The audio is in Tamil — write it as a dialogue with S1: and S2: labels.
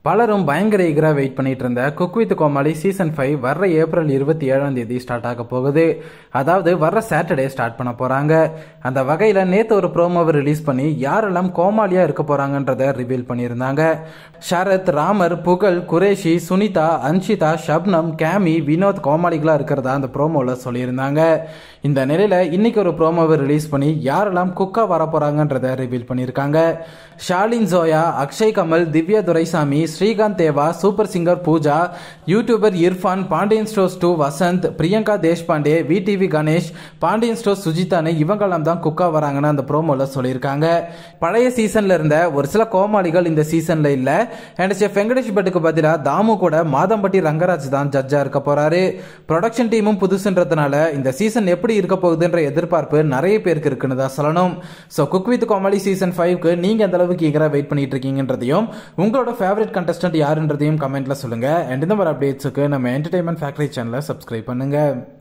S1: பலரும் பயங்கர ஈகராக வெயிட் பண்ணிட்டு இருந்த cook with Comali season five April ஏப்ரல் இருபத்தி ஏழாம் தேதி ஸ்டார்ட் ஆக போகுது அதாவது வர்ற சாட்டர்டே ஸ்டார்ட் பண்ண போறாங்க அந்த வகையில் நேற்று ஒரு ப்ரோமோவை ரிலீஸ் பண்ணி யாரெல்லாம் கோமாளியா இருக்க போறாங்கன்றத ரிவீல் பண்ணியிருந்தாங்க ஷரத் ராமர் புகழ் குரேஷி சுனிதா அன்ஷிதா ஷப்னம் கேமி வினோத் கோமாளிகளா இருக்கிறதா அந்த ப்ரோமோவில் சொல்லியிருந்தாங்க இந்த நிலையில இன்னைக்கு ஒரு ப்ரோமோவை ரிலீஸ் பண்ணி யாரெல்லாம் குக்கா வர போறாங்கன்றத ரிவீல் பண்ணியிருக்காங்க Shalin Zoya Akshay Kamal Divya Duraisamy Srikanth Deva super singer Pooja YouTuber Irfan Pandian stores two Vasanth Priyanka Deshpande VTV Ganesh Pandian stores சுஜிதானு இவங்கெல்லாம் தான் குக்கா வராங்கன்னு அந்த ப்ரோமோல சொல்லியிருக்காங்க பழைய சீசன்ல இருந்த ஒரு சில கோமாளிகள் இந்த சீசன்ல இல்ல அண்ட் செஃப் வெங்கடேஷ் பட்டுக்கு பதிலாக தாமு கூட மாதம்பட்டி ரங்கராஜ் தான் ஜட்ஜா இருக்க போறாரு ப்ரொடக்ஷன் டீமும் புதுசுன்றதுனால இந்த சீசன் எப்படி இருக்க போகுதுன்ற எதிர்பார்ப்பு நிறைய பேருக்கு இருக்குன்னு தான் சொல்லணும் so cook with Comali season ஃபைவ்க்கு நீங்க எந்த அளவுக்கு ஈகராக வெயிட் பண்ணிட்டு இருக்கீங்கன்றதையும் உங்களோட ஃபேவரட் கண்டஸ்டன்ட் யாருன்றதையும் கமெண்ட்ல சொல்லுங்க அண்ட் இந்த மாதிரி அப்டேட்ஸுக்கு நம்ம என்டர்டைன்மெண்ட் ஃபேக்டரி சேனலை சப்ஸ்கிரைப் பண்ணுங்க